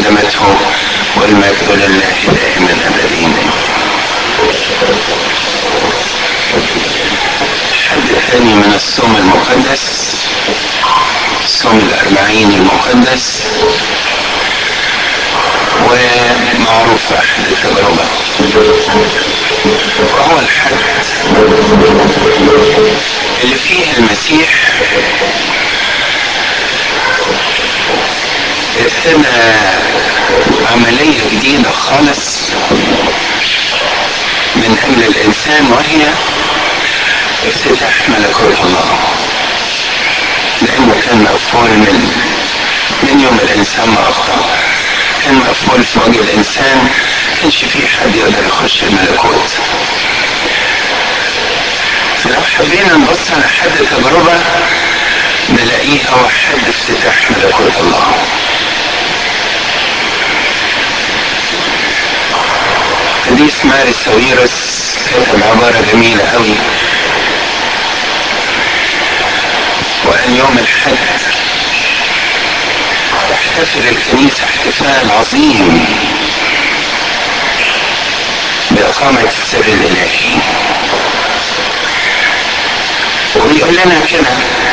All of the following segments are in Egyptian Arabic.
قدمته والمجد لله دائما ابدين الحد الثاني من الصوم المقدس صوم الأربعين المقدس ومعروف أحد التجربة وهو الحد اللي فيه المسيح ابتدى عملية جديدة خالص من أجل الإنسان وهي افتتاح ملكوت الله لأنه كان مقفول من من يوم الإنسان ما أخطأ كان مقفول في وجه الإنسان كانش فيه حد يقدر يخش الملكوت لو حبينا نبص على حد تجربة نلاقيه هو حد افتتاح ملكوت الله قديس ماري ساويرس كتب عبارة جميلة قوي وقال يوم الحد تحتفل الكنيسة احتفال عظيم بإقامة السر الإلهي وبيقول لنا كده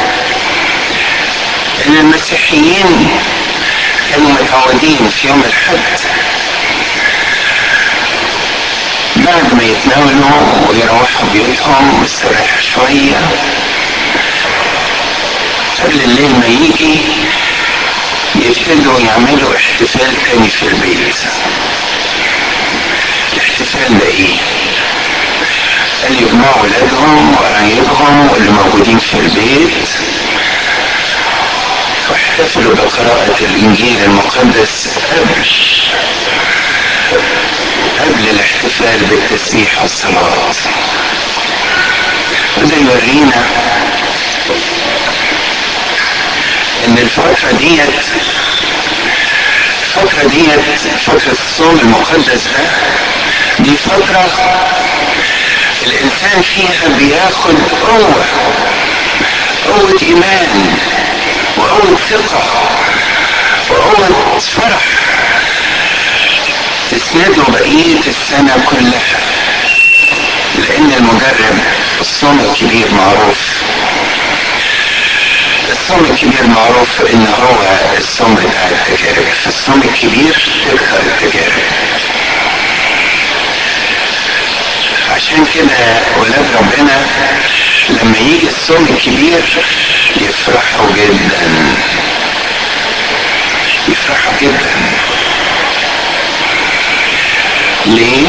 إن المسيحيين كانوا متعودين في يوم الحد بعد ما يتناولوا ويروحوا بيوتهم ويستريحوا شوية قبل الليل ما يجي يبتدوا يعملوا احتفال تاني في البيت الاحتفال ده ايه؟ قال يجمعوا ولادهم وقرايبهم واللي موجودين في البيت واحتفلوا بقراءة الإنجيل المقدس قبل قبل الاحتفال بالتسبيح والصلاة وده يورينا ان الفترة ديت الفترة ديت فترة الصوم المقدس ده دي فترة الانسان فيها بياخد قوة قوة ايمان وقوة ثقة وقوة فرح تسنده بقية السنة كلها لأن المجرب الصوم الكبير معروف الصوم الكبير معروف ان هو الصوم بتاع التجارب في الصوم الكبير تكثر التجارب عشان كده ولاد ربنا لما يجي الصوم الكبير يفرحوا جدا يفرحوا جدا ليه؟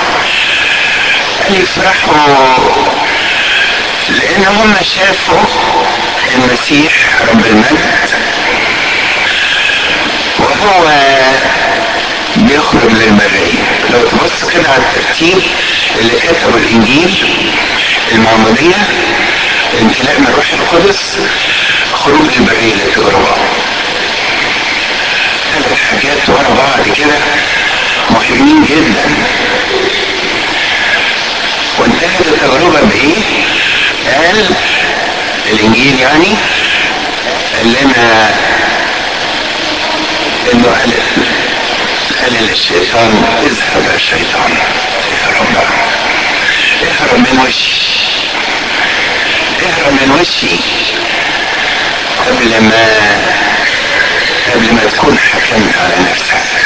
قال يفرحوا لان هم شافوا المسيح رب المجد وهو بيخرج للبرية لو تبص كده على الترتيب اللي كتبه الانجيل المعمودية امتلاء من الروح القدس خروج للبرية للتجربة ثلاث حاجات ورا بعض كده مهمين جدا وانتهت التجربة بايه؟ قال الانجيل يعني قال لنا انه قال قال للشيطان اذهب يا شيطان اهرب بقى اهرب من وشي اهرب من وشي قبل ما قبل ما تكون حكمت على نفسك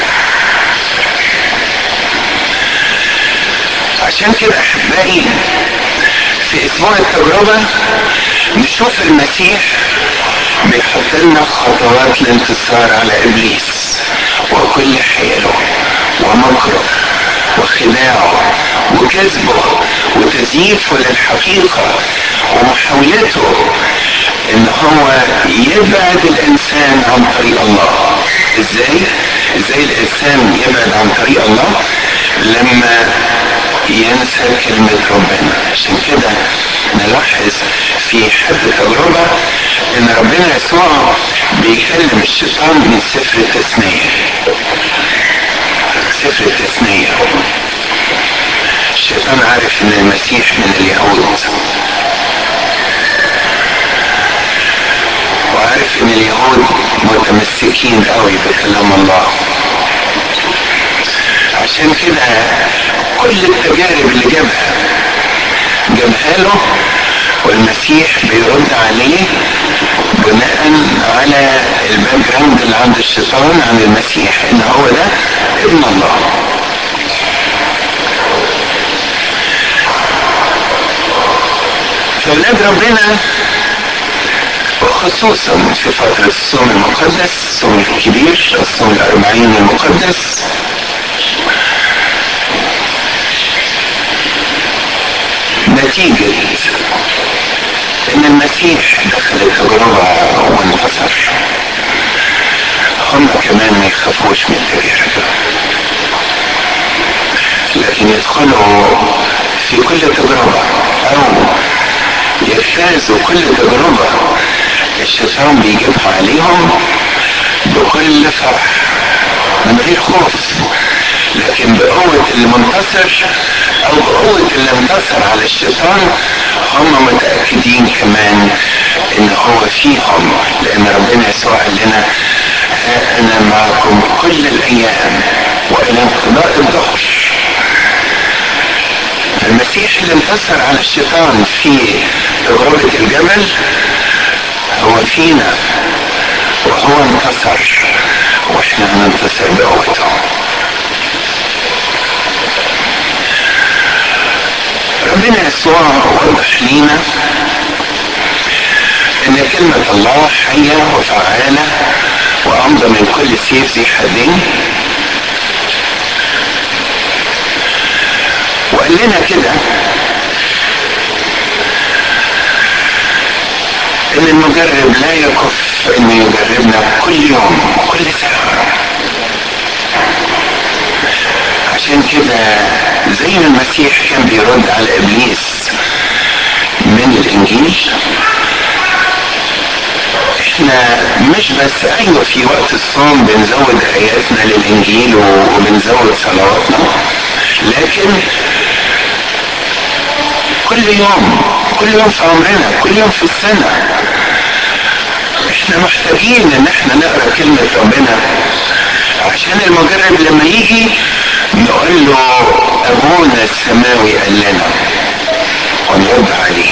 عشان كده احبائي في اسبوع التجربة نشوف المسيح بيحط لنا خطوات الانتصار على ابليس وكل حيله ومكره وخداعه وكذبه وتزييفه للحقيقة ومحاولته ان هو يبعد الانسان عن طريق الله ازاي ازاي الانسان يبعد عن طريق الله لما ينسى كلمة ربنا عشان كده نلاحظ في حد تجربة ان ربنا يسوع بيكلم الشيطان من سفر التثنية سفر التثنية الشيطان عارف ان المسيح من اليهود وعارف ان اليهود متمسكين قوي بكلام الله عشان كده كل التجارب اللي جابها جابها له والمسيح بيرد عليه بناء على الباك جراوند اللي عند الشيطان عن المسيح ان هو ده ابن الله فاولاد ربنا وخصوصا في فترة الصوم المقدس الصوم الكبير الصوم الأربعين المقدس نتيجة ان المسيح دخل التجربة وانتصر هم كمان ما يخافوش من التجارب لكن يدخلوا في كل تجربة او يجتازوا كل تجربة الشيطان بيجيبها عليهم بكل فرح من غير خوف لكن بقوة المنتصر او بقوة اللي انتصر على الشيطان هم متأكدين كمان ان هو فيهم لان ربنا يسوع قال لنا ها انا معكم كل الايام والى انقضاء الظهر المسيح اللي انتصر على الشيطان في تجربة الجبل هو فينا وهو انتصر واحنا هننتصر بقوته ربنا يسوع وضح لينا ان كلمة الله حية وفعالة وامضى من كل سيف ذي حدين وقال لنا كده ان المجرب لا يكف انه يجربنا كل يوم كل ساعة عشان كده زي ما المسيح كان بيرد على ابليس من الانجيل احنا مش بس ايوه في وقت الصوم بنزود اياتنا للانجيل وبنزود صلواتنا لكن كل يوم كل يوم في عمرنا كل يوم في السنة احنا محتاجين ان احنا نقرا كلمة ربنا عشان المجرب لما يجي نقول له ابونا السماوي قال لنا ونرد عليه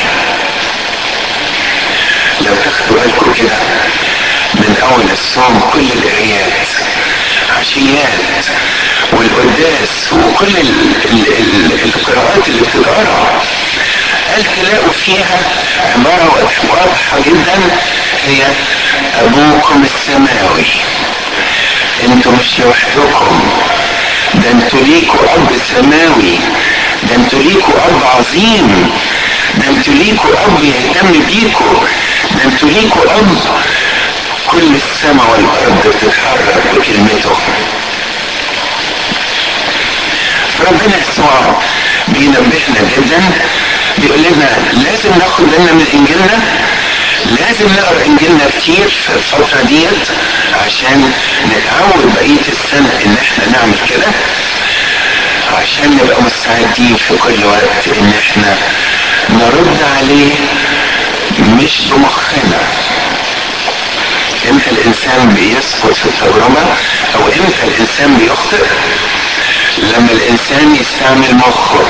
لو تاخدوا بالكم كده من اول الصوم كل القرايات عشيات والقداس وكل ال ال ال القراءات اللي بتتقرا قال تلاقوا فيها عبارة واضحة جدا هي أبوكم السماوي انتوا مش لوحدكم ده انتوا ليكوا أب سماوي ده انتوا ليكوا أب عظيم ده انتوا ليكوا أب يهتم بيكوا ده انتوا ليكوا أب كل السماء والأرض بتتحرك بكلمته فربنا يسوع بينبهنا جدا بيقول لنا لازم ناخد بالنا من انجيلنا لازم نقرا انجيلنا كتير في الفتره ديت عشان نتعود بقيه السنه ان احنا نعمل كده عشان نبقى مستعدين في كل وقت ان احنا نرد عليه مش بمخنا امتى الانسان بيسقط في التجربه او امتى الانسان بيخطئ لما الانسان يستعمل مخه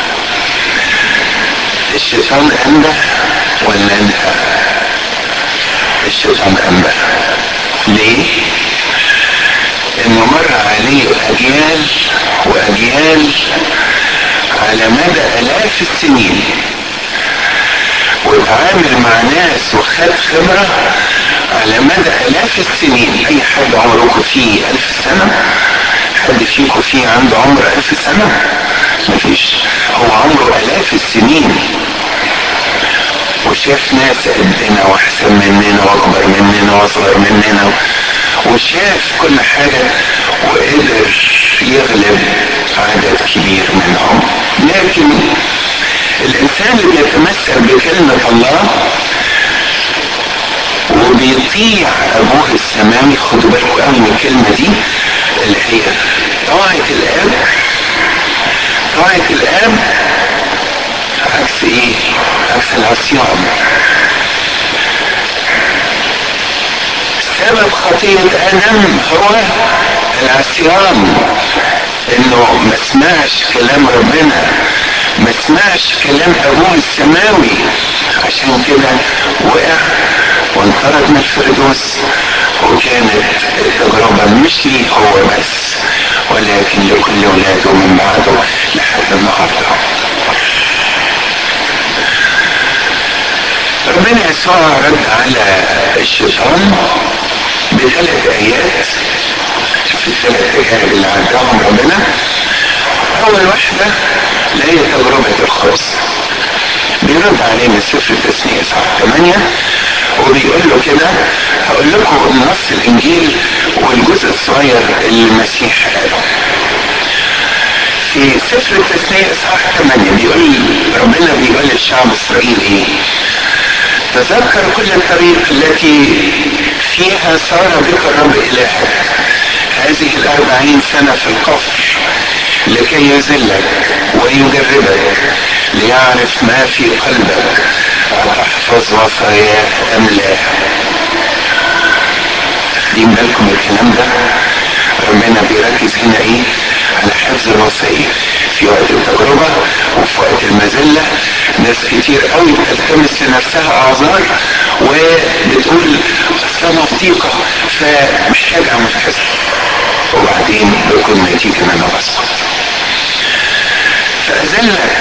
الشيطان انبه ولا انهى الشيطان انبه ليه انه مر عليه اجيال واجيال على مدى الاف السنين وتعامل مع ناس وخد خبرة على مدى الاف السنين اي حد عمركم فيه الف سنة حد فيكم فيه عنده عمر الف سنة مفيش هو عمره الاف السنين وشاف ناس قدنا واحسن مننا واكبر مننا واصغر مننا وشاف كل حاجة وقدر يغلب عدد كبير منهم لكن الانسان اللي بيتمسك بكلمة الله وبيطيع ابوه السماوي خدوا بالكم قوي من الكلمة دي اللي هي طاعة الاب طاعة الاب عكس ايه عكس العصيان سبب خطية ادم هو العصيان انه ما سمعش كلام ربنا ما سمعش كلام ابوه السماوي عشان كده وقع وانطرد من الفردوس وكانت التجربة مش ليه هو بس ولكن لكل ولاده من بعده لحد النهارده ربنا يسوع رد على الشيطان بثلاث ايات في الثلاث ايات اللي عداهم ربنا اول واحده اللي هي تجربه الخبز بيرد عليه من سفر التثنيه اصحاح 8 وبيقول له كده هقول لكم نص الانجيل والجزء الصغير اللي المسيح قاله في سفر التثنيه اصحاح 8 بيقول ربنا بيقول للشعب اسرائيل ايه تذكر كل الطريق التي فيها صار بك الرب إلهك هذه الأربعين سنة في القفر لكي يذلك ويجربك ليعرف ما في قلبك أتحفظ وصاياه أم لا واخدين بالكم الكلام ده ربنا بيركز هنا ايه على حفظ الوصية في وقت التجربة وفي وقت المذلة ناس كتير قوي بتلتمس لنفسها اعذار وبتقول اصل انا في ضيقة فمحتاج اعمل كذا وبعدين بيكون نتيجة ان انا بسقط فاذلك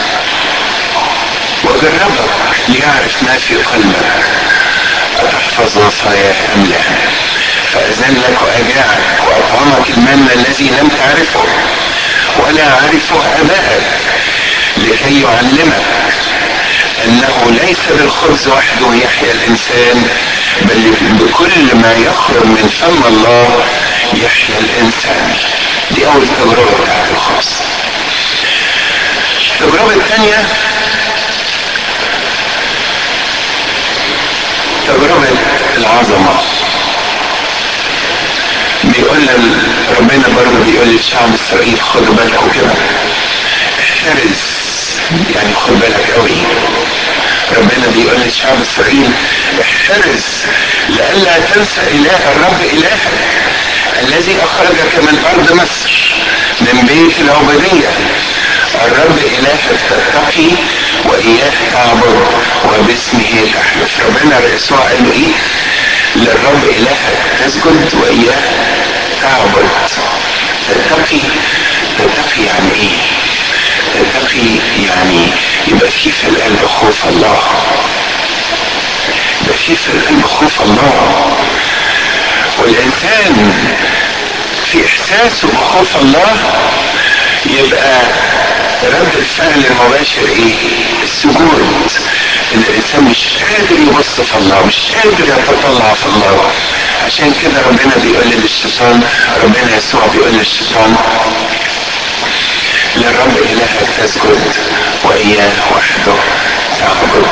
وجربك ليعرف ما في قلبك أتحفظ وصاياه أم لا فأذلك وأجاعك وأطعمك المن الذي لم تعرفه ولا عرفه أبائك لكي يعلمك أنه ليس بالخبز وحده يحيا الإنسان بل بكل ما يخرج من فم الله يحيا الإنسان دي أول تجربة بتاعت الخبز التجربة الثانية تجربة العظمة بيقول ربنا برضه بيقول للشعب اسرائيل خدوا بالكم كده احترز يعني خد بالك قوي ربنا بيقول للشعب اسرائيل احترز لئلا تنسى اله الرب الهك الذي اخرجك من ارض مصر من بيت العبوديه الرب إلهك تتقي وإياه تعبد وباسمه تحلف ربنا يسوع قال له إيه للرب إلهك تسجد وإياه تعبد تتقي تتقي يعني إيه تتقي يعني يبقى في في القلب خوف الله يبقى في في القلب خوف الله والإنسان في إحساسه بخوف الله يبقى رد الفعل المباشر ايه السجود ان الانسان مش قادر يبص في الله مش قادر يتطلع في الله عشان كده ربنا بيقول للشيطان ربنا يسوع بيقول للشيطان للرب الهك تسجد واياه وحده تعبد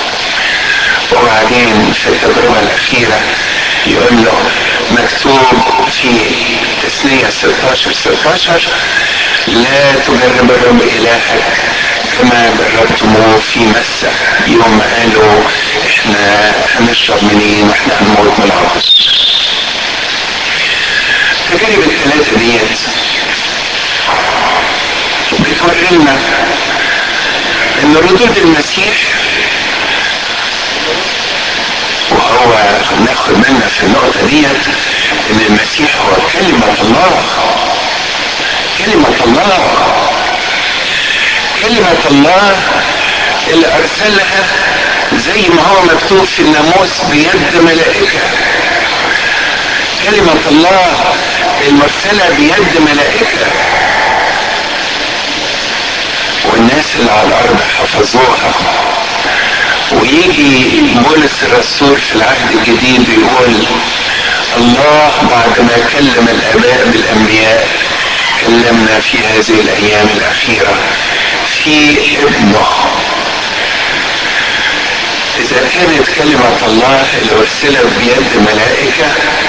وبعدين في التجربة الأخيرة يقول له مكتوب في تثنية 16 16 لا تجرب الرب إلهك كما جربتموه في مسة يوم ما قالوا احنا هنشرب منين واحنا هنموت من العطش التجارب الثلاثة ديت بتوري لنا ان ردود المسيح وهو ناخد بالنا في النقطة ديت ان المسيح هو كلمة الله كلمة الله كلمة الله اللي ارسلها زي ما هو مكتوب في الناموس بيد ملائكة كلمة الله المرسلة بيد ملائكة والناس اللي على الارض حفظوها ويجي بولس الرسول في العهد الجديد يقول الله بعد ما كلم الاباء بالانبياء كلمنا في هذه الايام الاخيره في ابنه اذا كانت كلمه الله اللي ارسلت بيد ملائكه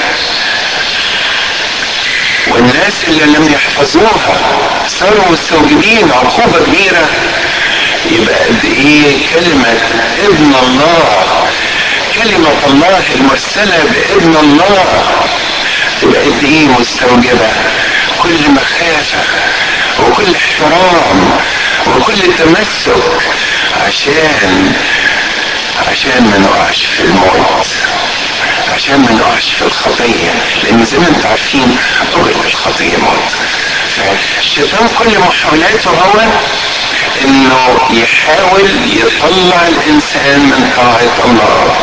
والناس اللي لم يحفظوها صاروا مستوجبين عقوبه كبيره يبقى قد ايه كلمة ابن الله كلمة الله المرسلة بابن الله تبقى قد ايه مستوجبة وكل مخافة وكل احترام وكل تمسك عشان عشان ما نقعش في الموت عشان ما نقعش في الخطية لأن زي ما انتم عارفين أجرة الخطية موت فالشيطان كل محاولاته هو انه يحاول يطلع الانسان من طاعة الله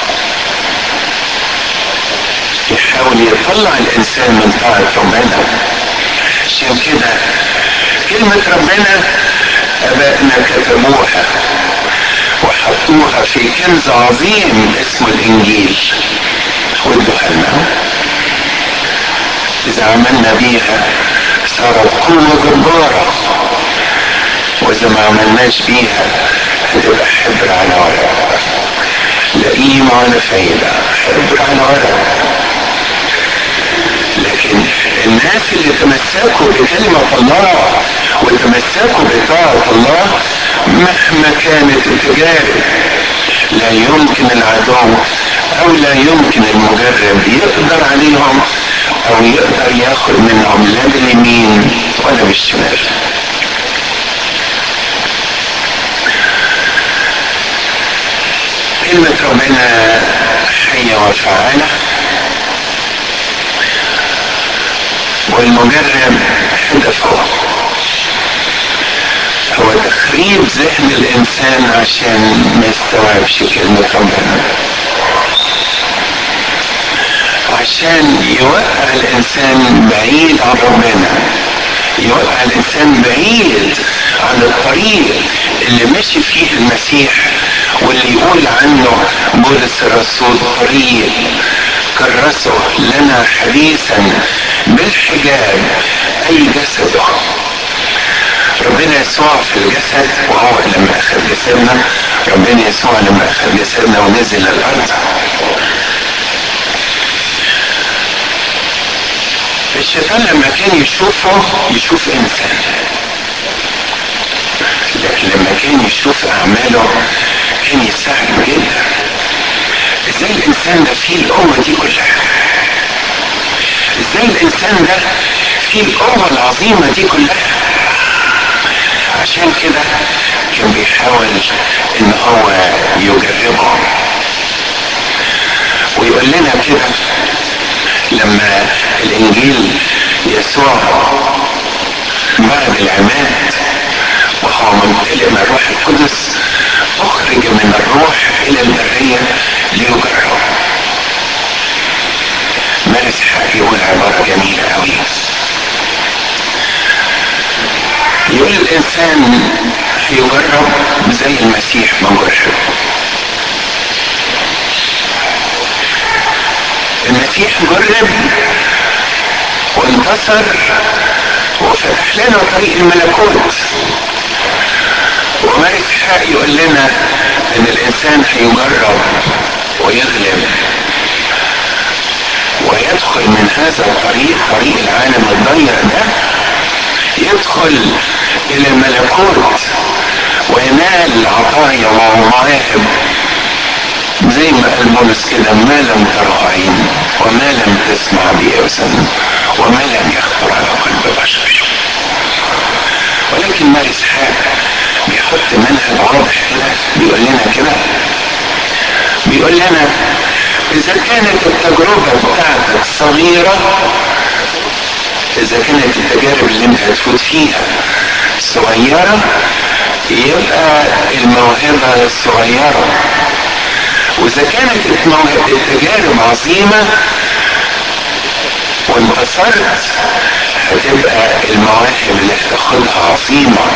يحاول يطلع الانسان من طاعة ربنا عشان كده كلمة ربنا ابائنا كتبوها وحطوها في كنز عظيم اسمه الانجيل وادوها لنا اذا عملنا بيها صارت قوة جبارة واذا ما عملناش بيها هتبقى حبر على ورق لا قيمة ولا فايدة حبر على ورق لكن الناس اللي تمسكوا بكلمة الله وتمسكوا بطاعة الله مهما كانت التجارب لا يمكن العدو او لا يمكن المجرب يقدر عليهم او يقدر ياخد منهم لا باليمين ولا بالشمال كلمة ربنا حية وفعالة والمجرب هدفه هو تخريب ذهن الانسان عشان ما يستوعبش كلمة ربنا عشان يوقع الانسان بعيد عن ربنا يوقع الانسان بعيد عن الطريق اللي مشي فيه المسيح واللي يقول عنه بولس الرسول طريق كرسه لنا حديثا بالحجاب اي جسده ربنا يسوع في الجسد وهو لما اخذ جسدنا ربنا يسوع لما اخذ جسدنا ونزل الارض الشيطان لما كان يشوفه يشوف انسان لكن لما كان يشوف اعماله كان يستعجب جدا ازاي الانسان ده فيه القوه دي كلها ازاي الانسان ده فيه القوه العظيمه دي كلها عشان كده كان بيحاول ان هو يجربه ويقول لنا كده لما الانجيل يسوع بعد العماد وهو ممتلئ من الروح القدس اخرج من الروح الى البريه ليجرب مارس حق يقول عباره جميله قوي يقول الانسان هيجرب زي المسيح ما جرب المسيح جرب وانتصر وفتح لنا طريق الملكوت ومارس حق يقول لنا ان الانسان هيجرب ويغلب ويدخل من هذا الطريق طريق العالم الضيق ده يدخل الى الملكوت وينال عطايا ومواهب زي ما قال بولس كده ما لم تره عين وما لم تسمع بأذن وما لم يخطر على قلب بشر ولكن مارس حاجة بيحط منهج واضح كده بيقول لنا كده بيقول لنا إذا كانت التجربة بتاعتك صغيرة إذا كانت التجارب اللي أنت هتفوت فيها صغيرة يبقى الموهبة صغيرة وإذا كانت التجارب عظيمة وانتصرت هتبقى المواهب اللي هتاخدها عظيمة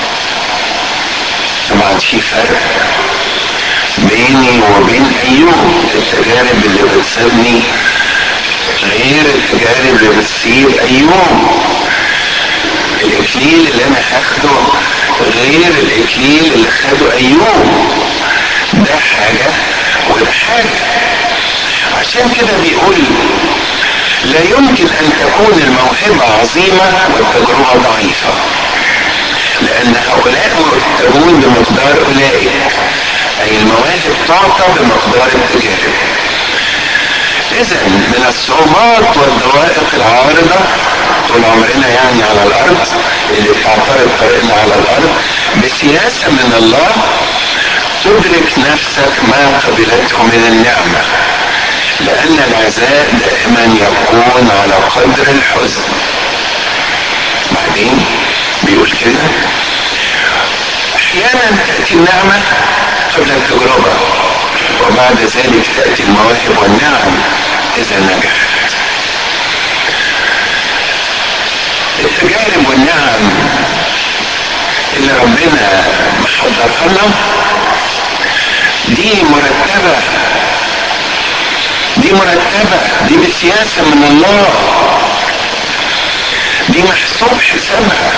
طبعا في فرق بيني وبين أيوب التجارب اللي بتصيبني غير التجارب اللي بتصيب أيوب الإكليل اللي أنا هاخده غير الإكليل اللي خده أيوب ده حاجة وده حاجة عشان كده بيقول لا يمكن أن تكون الموهبة عظيمة والتجربة ضعيفة لأن هؤلاء مرتبون بمقدار أولئك أي المواهب تعطى بمقدار التجارب إذا من الصعوبات والضوائق العارضة طول عمرنا يعني على الارض اللي بتعترض طريقنا على الارض بسياسه من الله تدرك نفسك ما قبلته من النعمه لان العزاء دائما يكون على قدر الحزن بعدين بيقول كده احيانا تاتي النعمه قبل التجربه وبعد ذلك تاتي المواهب والنعم اذا نجحت التجارب والنعم اللي ربنا محضرها لنا دي مرتبة دي مرتبة دي بسياسة من الله دي محسوب حسابها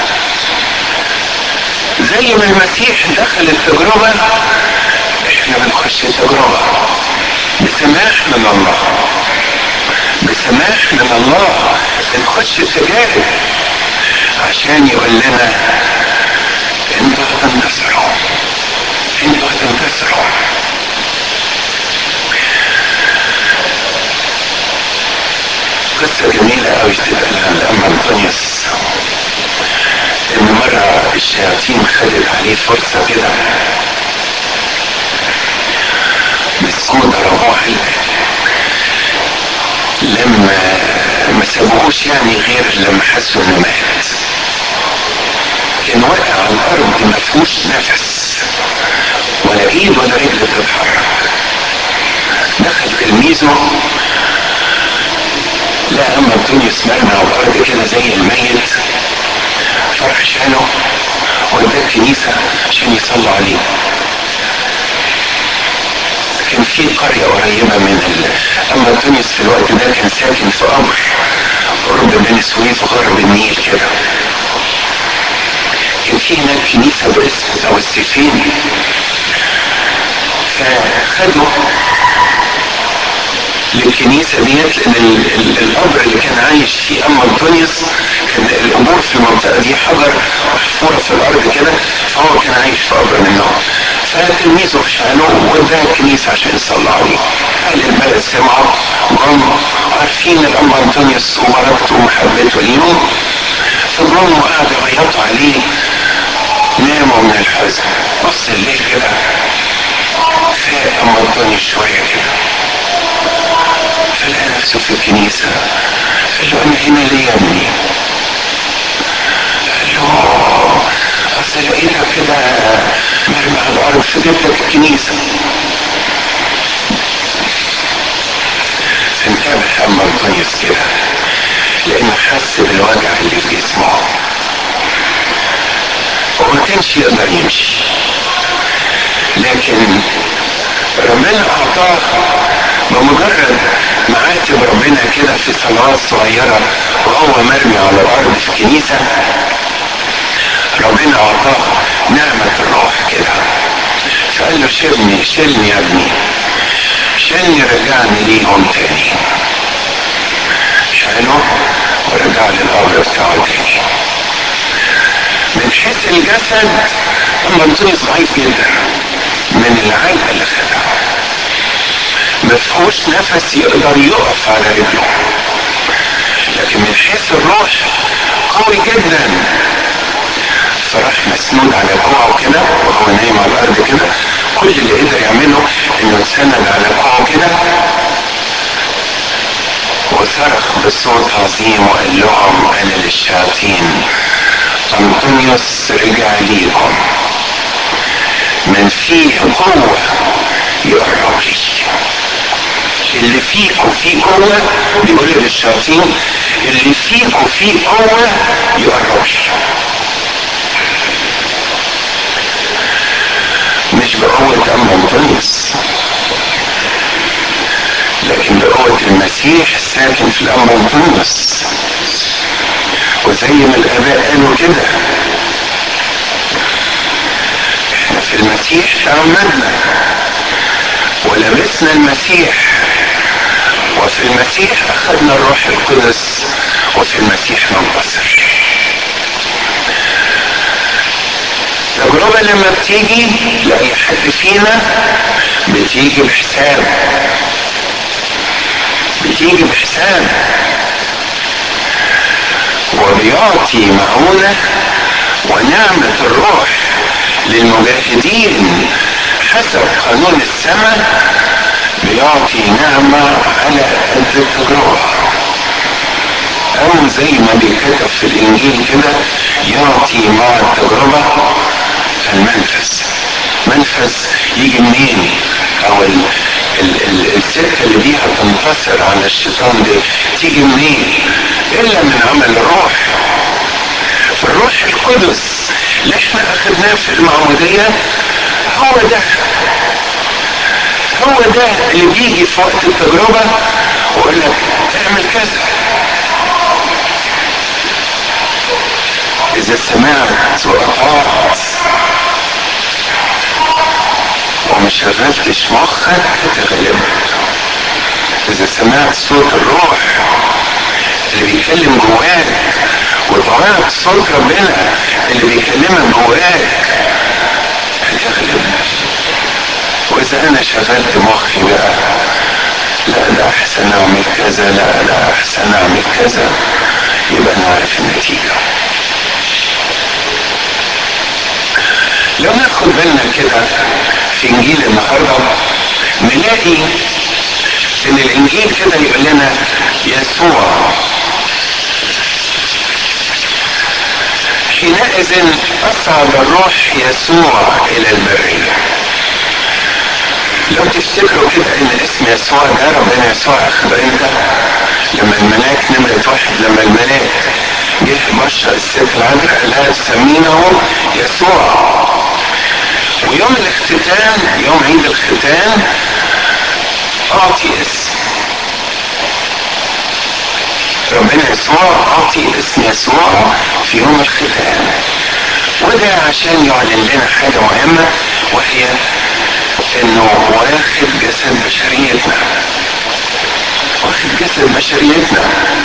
زي ما المسيح دخل التجربة احنا بنخش التجربة بسماح من الله بسماح من الله بنخش التجارب عشان يقول لنا انتوا هتنتصروا انتوا هتنتصروا قصة جميلة قوي تتقال عن الأم أنطونيوس إن مرة الشياطين خدت عليه فرصة كده مسكوه ضربوه علقة لما ما سابوهوش يعني غير لما حسوا انه مات كان واقع على الارض ما فيهوش نفس ولا ايد ولا رجل تتحرك دخل تلميذه لا اما انطونيوس مرمي على الارض كده زي الميت فراح شاله وداه الكنيسه عشان يصلوا عليه كان في قرية قريبة من ال... أما أنطونيوس في الوقت ده كان ساكن في قبر قرب بني سويف غرب النيل كده كان في هناك كنيسة باسم أو السيفين فخدوا للكنيسة ديت لأن ال... ال... القبر اللي كان عايش فيه أما أنطونيوس كان القبور في المنطقة دي حجر محفورة في الأرض كده فهو كان عايش في قبر منهم فتلميذه شالوه واداه الكنيسة عشان يصلى عليه أهل البلد سمعوا جم عارفين الأم أنطونيوس وبركته ومحبته ليهم فجم وقعدوا يعيطوا عليه ناموا من الحزن نص الليل كده فاق أم أنطونيوس شوية كده فلقى نفسه في الكنيسة قال له أنا هنا ليه يا ابني؟ قال له أصل لقيتك كده مرمي على الأرض فجبتك الكنيسة فانتبه أما أنطونيوس كده لأنه حس بالوجع اللي في جسمه وما كانش يقدر يمشي لكن ربنا أعطاه بمجرد ما عاتب ربنا كده في صلوات صغيرة وهو مرمي على الأرض في الكنيسة ربنا أعطاه نعمة الروح كده فقال له شيلني شيلني يا ابني شيلني رجعني ليهم تاني شاله ورجع للقبر بتاعه تاني من حيث الجسد أما أنطونيوس ضعيف جدا من العلقة اللي خدها ما فيهوش نفس يقدر يقف على رجله لكن من حيث الروح قوي جدا فراح مسنود على كوعه كده وهو نايم على الارض كده كل اللي قدر يعمله انه اتسند على كوعه كده وصرخ بصوت عظيم وقال لهم انا للشياطين انطونيوس رجع ليكم من فيه قوة يقرب لي اللي فيكم فيه قوة بيقول للشياطين اللي فيكم فيه قوة يقرب لي مش بقوة أم أنطونيوس لكن بقوة المسيح ساكن في الأم أنطونيوس وزي ما الآباء قالوا كده احنا في المسيح تعمدنا ولبسنا المسيح وفي المسيح أخذنا الروح القدس وفي المسيح ننتصر التجربة لما بتيجي لأي حد فينا بتيجي بحساب بتيجي بحساب وبيعطي معونة ونعمة الروح للمجاهدين حسب قانون السماء بيعطي نعمة على قد التجربة أو زي ما بيكتب في الإنجيل كده يعطي مع التجربة المنفذ منفذ يجي منين أو ال ال ال السكة اللي بيها تنتصر على الشيطان دي تيجي منين إلا من عمل الروح فالروح القدس اللي احنا أخذناه في المعمودية هو ده هو ده اللي بيجي في وقت التجربة ويقول لك اعمل كذا إذا سمعت وأطعت وما شغلتش مخك هتغلب إذا سمعت صوت الروح اللي بيتكلم جواك وطلعت صوت ربنا اللي بيكلمك جواك هتغلب واذا انا شغلت مخي بقى لا ده احسن اعمل كذا لا ده احسن اعمل كذا يبقى انا عارف النتيجة لو ناخد بالنا كده في انجيل النهارده نلاقي ان الانجيل كده يقول لنا يسوع حينئذ اصعد الروح يسوع الى البريه لو تفتكروا كده ان اسم يسوع ده ربنا يسوع اخده امتى؟ لما الملاك نمرة واحد لما الملاك جه بشر الست العذراء قال لها سمينه يسوع ويوم الاختتان يوم عيد الختان اعطي اسم ربنا يسوع اعطي اسم يسوع في يوم الختان وده عشان يعلن لنا حاجة مهمة وهي انه واخد جسد بشريتنا واخد جسد بشريتنا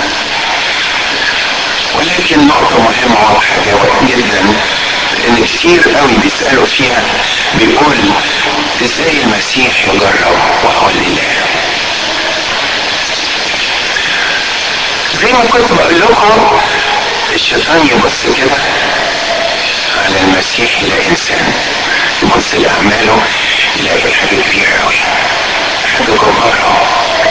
ولكن نقطة مهمة واضحة جدا ان كتير قوي بيسألوا فيها بيقول ازاي المسيح يجرب وهو الاله زي ما كنت بقول لكم الشيطان يبص كده على المسيح يلاقي انسان يبص لاعماله يلاقي حاجه كبيره قوي حاجه جباره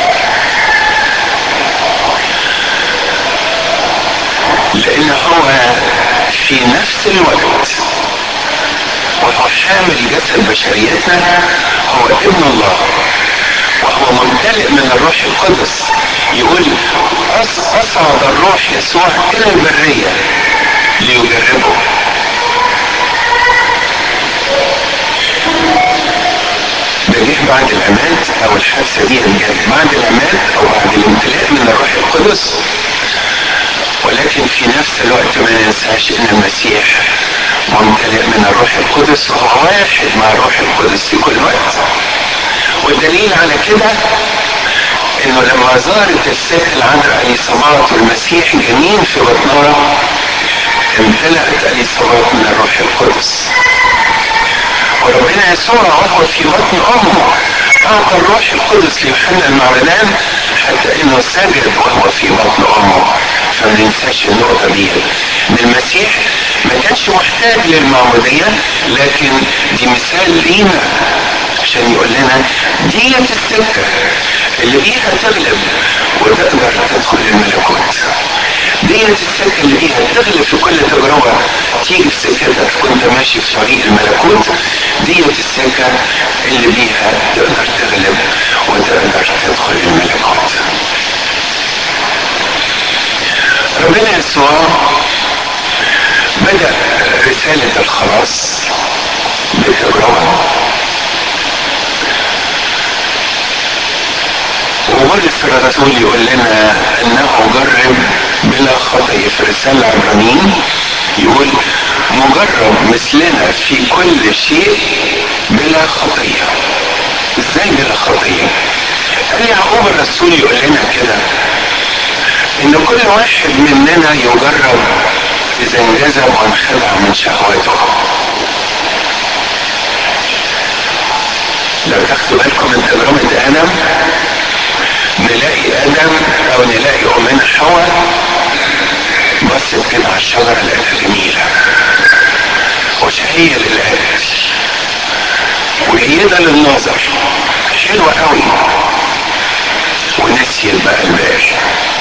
لان هو في نفس الوقت وهو حامل جسد بشريتنا هو ابن الله وهو ممتلئ من الروح القدس يقول اصعد الروح يسوع الى البريه ليجربه ده جه بعد العماد او الحادثه دي جت بعد العماد او بعد الامتلاء من الروح القدس ولكن في نفس الوقت ما ننساش ان المسيح ممتلئ من الروح القدس وهو واحد مع الروح القدس في كل وقت والدليل على كده انه لما زارت الست العذراء اليصابات والمسيح جنين في بطنها امتلأت اليصابات من الروح القدس وربنا يسوع وهو في بطن امه اعطى الروح القدس ليوحنا المعمدان حتى انه سجد وهو في بطن امه فما ننساش النقطة دي ان المسيح ما كانش محتاج للمعمودية لكن دي مثال لينا عشان يقول لنا ديت السكة اللي بيها تغلب وتقدر تدخل الملكوت ديت السكة اللي بيها تغلب في كل تجربة تيجي في سكتك وانت ماشي في طريق الملكوت ديت السكة اللي بيها تقدر تغلب وتقدر تدخل الملكوت ربنا يسوع بدأ رسالة الخلاص بتجربة وبولس الرسول يقول لنا انه جرب بلا خطية في الرسالة العبرانيين يقول مجرب مثلنا في كل شيء بلا خطية ازاي بلا خطية قال يعقوب الرسول يقول لنا كده ان كل واحد مننا يجرب اذا انجذب وانخدع من شهوته لو تاخدوا بالكم من تجربة ادم نلاقي ادم او نلاقي امنا حواء بصت كده على الشجرة لقيتها جميلة وشهية للأكل وجيدة للنظر حلوة قوي ونسيت بقى الباقي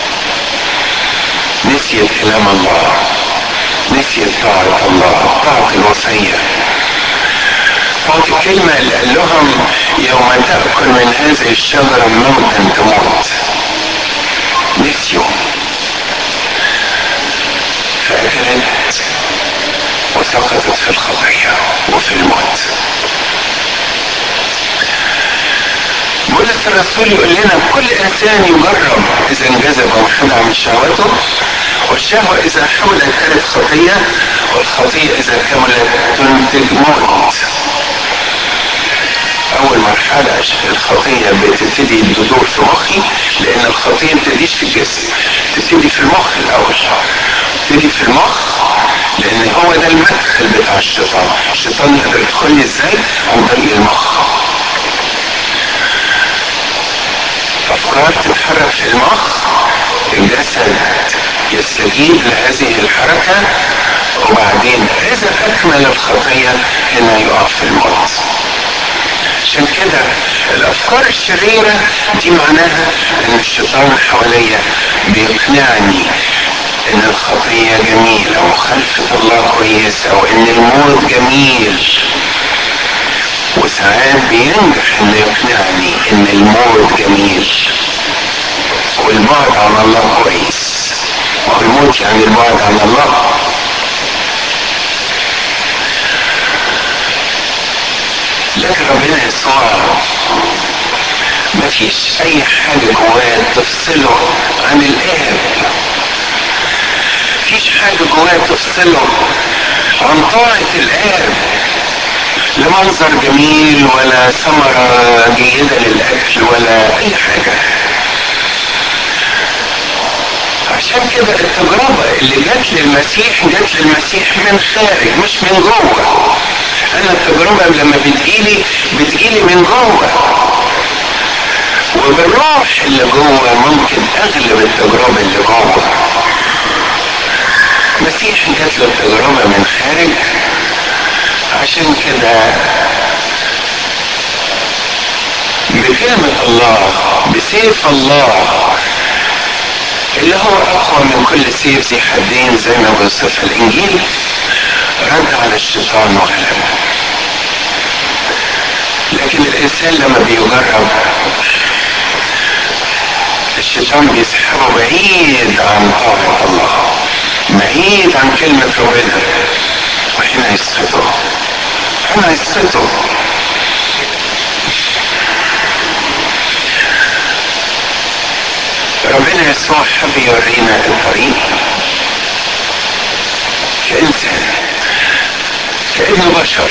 نسيت كلام الله نسيت طاعة الله طاعة الوصية طاعة الكلمة اللي قال لهم يوم تأكل من هذه الشجرة موتا تموت نسيوا فأكلت وسقطت في الخطية وفي الموت بولس الرسول يقول لنا كل انسان يجرب اذا انجذب وانخدع من شهوته والشهوة اذا حملت كانت خطية والخطية اذا كملت تنتج موت اول مرحلة الخطية بتبتدي تدور في مخي لان الخطية بتبتديش في الجسم تبتدي في المخ الاول تبتدي في المخ لان هو ده المدخل بتاع الشيطان الشيطان يقدر يدخل لي ازاي عن طريق المخ افكار تتحرك في المخ الجسد يستجيب لهذه الحركة وبعدين اذا اكمل الخطية هنا يقع في الموت عشان كده الافكار الشريرة دي معناها ان الشيطان حواليا بيقنعني ان الخطية جميلة وخلفة الله كويسة وان الموت جميل وساعات بينجح انه يقنعني ان الموت جميل والبعد عن الله كويس والموت يعني البعد عن الله لكن ربنا يسوع مفيش اي حاجة جواه تفصله عن الاب مفيش حاجة جواه تفصله عن طاعة الاب لا منظر جميل ولا ثمرة جيدة للأكل ولا أي حاجة عشان كده التجربة اللي جت للمسيح جت للمسيح من خارج مش من جوه أنا التجربة لما بتجيلي بتجيلي من جوه وبالروح اللي جوه ممكن أغلب التجربة اللي جوه المسيح جات له التجربة من خارج عشان كده بكلمة الله بسيف الله اللي هو أقوى من كل سيف ذي حدين زي ما بيوصف الإنجيل رد على الشيطان وغلبه لكن الإنسان لما بيجرب الشيطان بيسحبه بعيد عن طاعة الله بعيد عن كلمة ربنا وهنا يسقطه هنا يسقطه ربنا يسوع حب يورينا الطريق كإنسان كابن بشر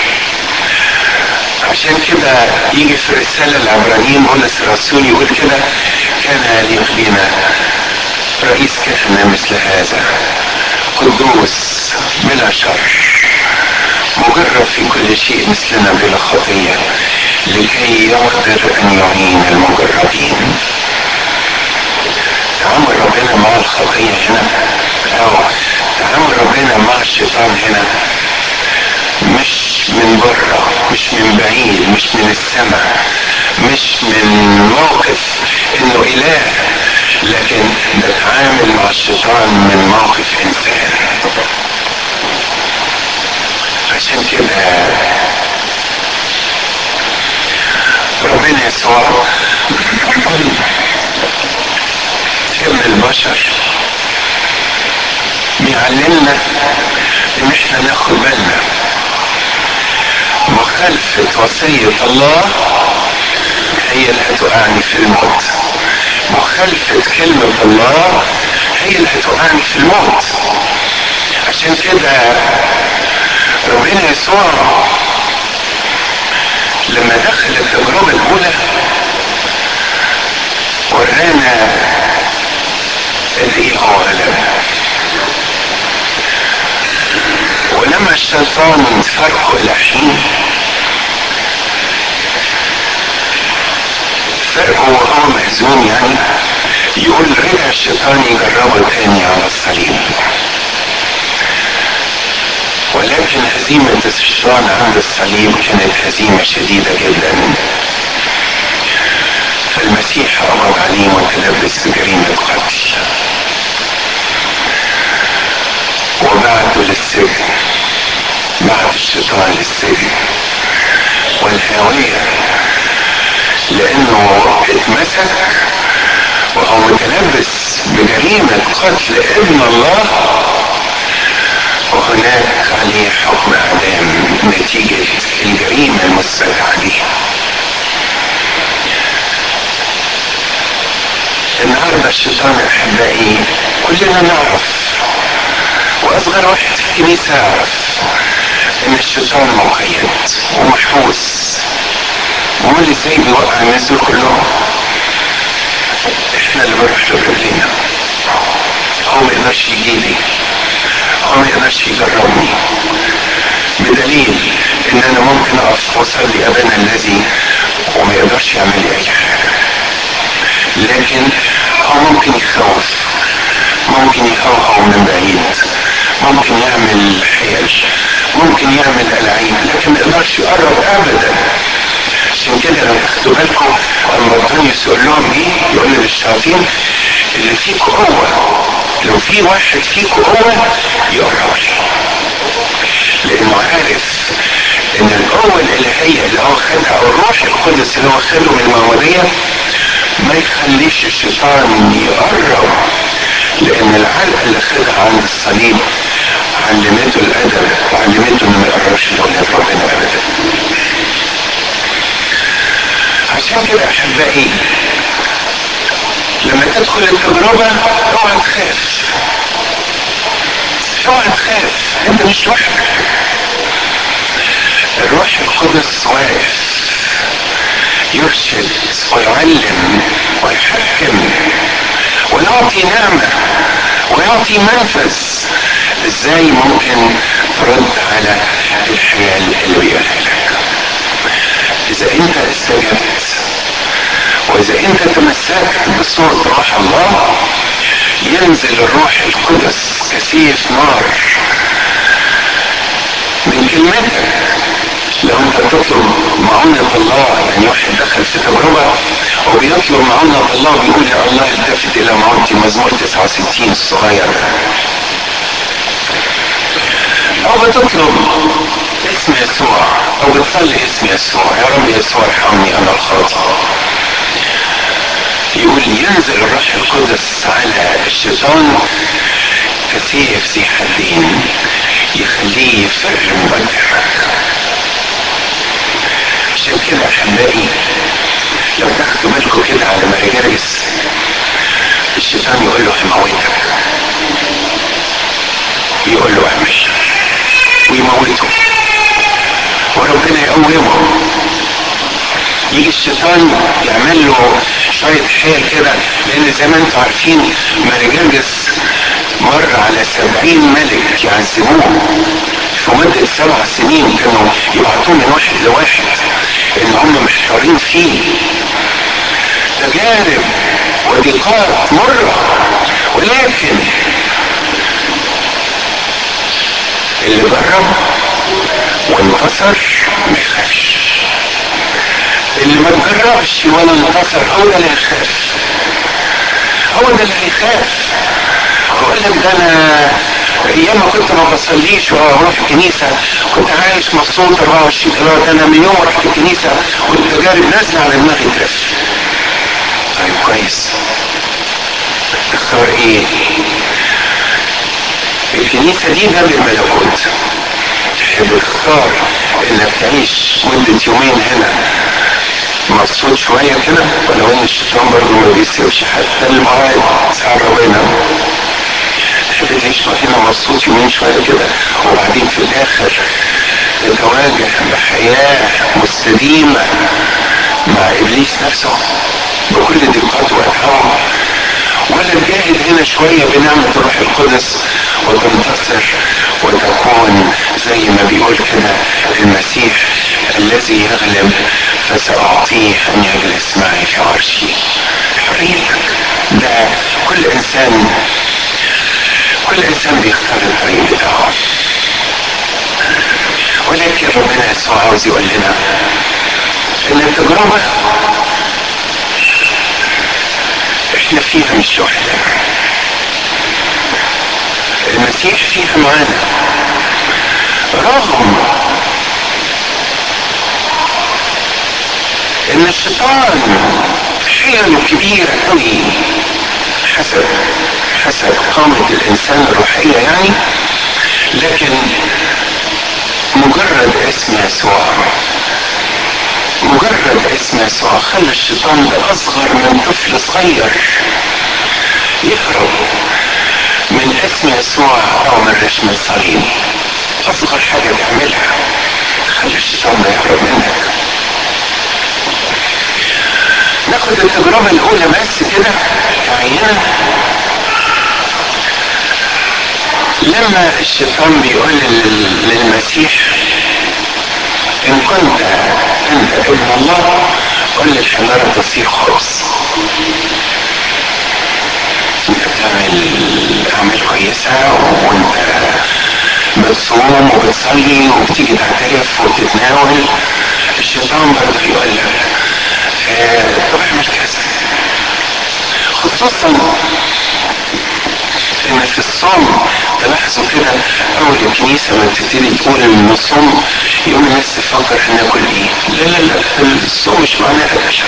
عشان كده يجي في الرسالة العبرانيين بولس الرسول يقول كده كان يليق بنا رئيس كهنة مثل هذا قدوس بلا شر مجرب في كل شيء مثلنا بلا خطية لكي يقدر أن يعين المجربين تعامل ربنا مع الخطية هنا أو تعامل ربنا مع الشيطان هنا مش من بره مش من بعيد مش من السماء مش من موقف انه اله لكن بتعامل مع الشيطان من موقف انسان عشان كده ربنا يسوع ابن البشر بيعلمنا ان احنا ناخد بالنا مخالفة وصية الله هي اللي هتوقعني في الموت مخالفة كلمة الله هي اللي هتوقعني في الموت عشان كده ربنا يسوع لما دخل التجربة الأولى ورانا قد ايه هو غلب ولما الشيطان فرقه الى حين فرقه وهو مهزوم يعني يقول رجع الشيطان يجربه تاني على الصليب هزيمة الشيطان عند الصليب كانت هزيمة شديدة جدا فالمسيح قبض عليه متلبس بجريمة قتل وبعته للسجن بعت الشيطان للسجن والهاوية لأنه اتمسك وهو متلبس بجريمة قتل ابن الله وهناك عليه حكم اعدام نتيجة الجريمة المثبتة عليه النهاردة الشيطان احبائي كلنا نعرف واصغر واحد في الكنيسة يعرف ان الشيطان مقيد ومحبوس امال ازاي بيوقع الناس دول كلهم احنا اللي بنروح له برجلينا هو ما يقدرش يجيلي هو ما يقدرش يجربني بدليل ان انا ممكن اقف واصلي ابانا الذي وما يقدرش يعمل لي اي حاجه لكن هو ممكن يخوف ممكن يهوهو من بعيد ممكن يعمل حيل ممكن يعمل العاب لكن ما يقدرش يقرب ابدا عشان كده لو تاخدوا بالكم اما بطانيوس يقول لهم ايه يقول للشياطين اللي فيكم قوه لو في واحد فيكم قوه يقرب لي لانه عارف ان القوه الالهيه اللي هو خدها او الروح القدس اللي هو خده من المعموديه ما يخليش الشيطان يقرب لان العلقه اللي خدها عند الصليب علمته الادب وعلمته انه ما يقربش لاولاد ربنا ابدا عشان كده احبائي لما تدخل التجربه اوعى تخاف اوعى تخاف انت مش لوحدك الروح القدس واقف يرشد ويعلم ويحكم ويعطي نعمة ويعطي منفذ ازاي ممكن ترد على الحياة اللي بيقولها لك اذا انت استجبت واذا انت تمسكت بصوت روح الله ينزل الروح القدس كسيف نار من كلمتك لو انت بتطلب معونة الله يعني واحد دخل في تجربة وبيطلب معونة الله بيقول يا الله التفت الى معونتي مزمور 69 الصغير ده او بتطلب اسم يسوع او بتصلي اسم يسوع يا رب يسوع ارحمني انا الخاطئ يقول ينزل الروح القدس على الشيطان كسيف ذي حدين يخليه يفر مبكرك عشان كده احبائي لو تاخدوا بالكم كده على ما يجرجس الشيطان يقول له هموتك يقول له اعمل ويموته وربنا يقومه يجي الشيطان يعمل له شوية حيل كده لأن زي ما انتم عارفين مارجرجس مر على سبعين ملك يعذبوه في مدة سبع سنين كانوا يبعتوه من واحد لواحد إن هم محتارين فيه تجارب وضيقات مرة ولكن اللي جرب وانتصر ما يخافش اللي ما تجربش ولا انتصر هو ده اللي هيخاف هو ده اللي هيخاف هقول لك ده انا ايام ما كنت ما بصليش واروح الكنيسه كنت عايش مبسوط 24 ساعه انا من يوم ما رحت الكنيسه كنت تجارب نازله على دماغي ترف طيب كويس تختار ايه الكنيسه دي باب الملكوت تحب تختار انك تعيش مده يومين هنا مبسوط شويه كده ولو ان الشيطان برضه ما بيسيبش حتى المواعيد ساعة ربنا تحب تعيش هنا مبسوط يومين شويه كده وبعدين في الاخر تتواجه بحياه مستديمه مع ابليس نفسه بكل دقاته واتعابه ولا تجاهد هنا شويه بنعمه الروح القدس وتنتصر وتكون زي ما بيقول كده المسيح الذي يغلب فسأعطيه أن يجلس معي في عرشي حريتك ده كل إنسان كل إنسان بيختار الطريق بتاعه ولكن ربنا يسوع عاوز يقول لنا ان التجربة احنا فيها مش لوحدنا المسيح فيها معانا رغم ان الشيطان حيله كبيرة قوي حسب حسب قامة الانسان الروحية يعني لكن مجرد اسم يسوع مجرد اسم يسوع خلى الشيطان ده اصغر من طفل صغير يهرب من اسم يسوع او من رسم الصليب اصغر حاجة تعملها خلي الشيطان ده يهرب منك ناخد التجربة الاولى بس كده كعينة لما الشيطان بيقول للمسيح ان كنت انت ابن الله قل للحجارة تصير خبز انت بتعمل اعمال كويسة وانت بتصوم وبتصلي وبتيجي تعترف وتتناول الشيطان برضه يقول لك اه طب اعمل كذا خصوصا ان في الصوم تلاحظوا كده اول الكنيسه ما بتبتدي تقول ان الصوم يوم الناس تفكر هناكل ايه لا لا لا الصوم مش معناه اكل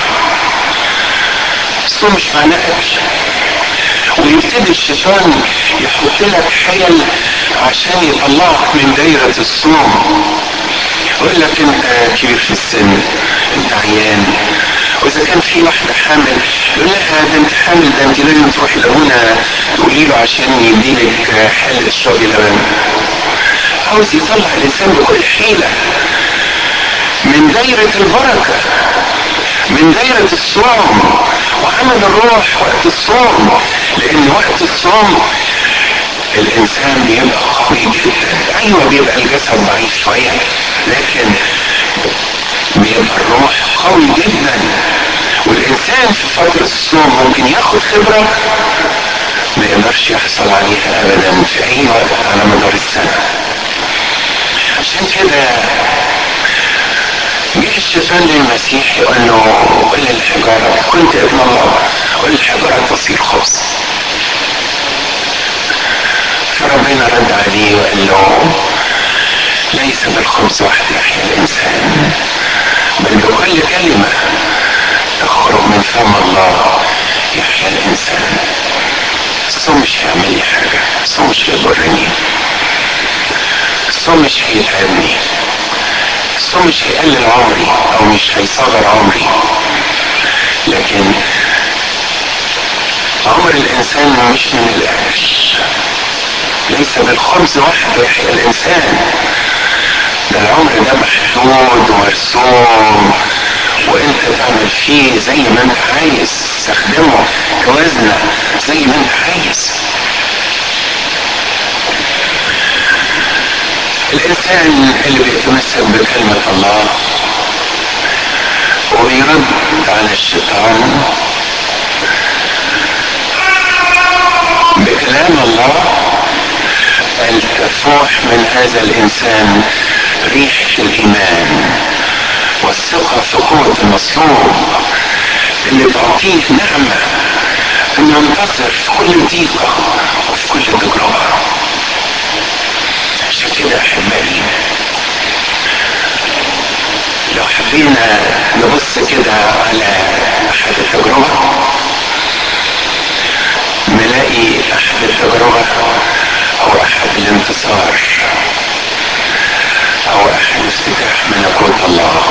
الصوم مش معناه اكل ويبتدي الشيطان يحط لك حيل عشان يطلعك من دايرة الصوم يقول لك انت كبير في السن انت عيان واذا كان في واحدة حامل يقول لها ده انت حامل ده انت لازم تروحي لابونا تقولي له عشان يديلك حل اشربي لبن عاوز يطلع الانسان بكل حيلة من دايرة البركة من دايرة الصوم وعمل الروح وقت الصوم لان وقت الصوم الانسان بيبقى قوي جدا ايوه بيبقى الجسد ضعيف شوية لكن بيبقى الروح قوي جدا والانسان في فترة الصوم ممكن ياخد خبرة ما يقدرش يحصل عليها ابدا في اي وقت على مدار السنة عشان كده جه الشيطان للمسيح يقول له قل للحجارة كنت ابن الله قل للحجارة تصير خبز فربنا رد عليه وقال له ليس بالخبز وحده يحيا الانسان بل بكل كلمة تخرج من فم الله يحيا الانسان الصوم مش هيعمل لي حاجة الصوم مش هيضرني الصوم مش هيتعبني الصوم مش هيقلل عمري او مش هيصغر عمري لكن عمر الانسان مش من الاكل ليس بالخبز وحده يحيا الانسان ده العمر ده محدود ومرسوم وانت تعمل فيه زي ما انت عايز تستخدمه توازنه زي ما انت عايز الانسان اللي بيتمسك بكلمة الله وبيرد على الشيطان بكلام الله أن تفوح من هذا الإنسان ريحة الإيمان والثقة في قوة المصلوب اللي تعطيه نعمة أن ينتصر في كل ضيقة وفي كل تجربة عشان كده أحبائي لو حبينا نبص كده على أحد التجربة نلاقي أحد التجربة هو أحد الانتصار أو أحد افتتاح ملكوت الله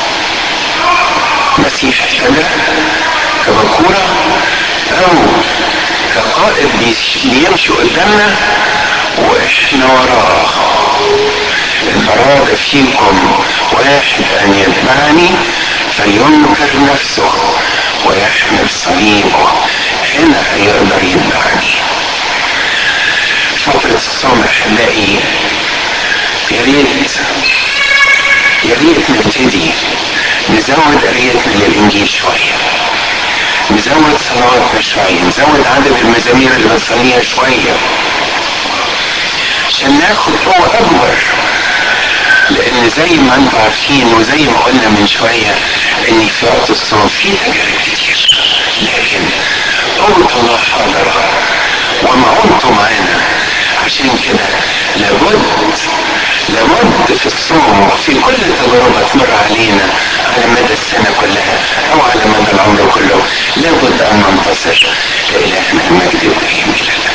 مسيح ابتدى كبكورة أو كقائد بيمشي قدامنا وإحنا وراه إن أراد فيكم واحد أن يتبعني فلينكر نفسه ويحمل صليبه هنا هيقدر يتبعني فترة الصوم أحبائي يا ريت يا ريت نبتدي نزود قرايتنا للإنجيل شوية نزود صلواتنا شوية نزود عدد المزامير اللي بنصليها شوية عشان ناخد قوة أكبر لان زي ما انتم عارفين وزي ما قلنا من شويه ان في وقت الصوم في تجارب كتير لكن قوة الله حاضرة ومعونته معانا عشان كده لابد لابد في الصوم وفي كل تجربة تمر علينا على مدى السنة كلها أو على مدى العمر كله لابد أن ننتصر لإلهنا المجد الدائم إلى الأبد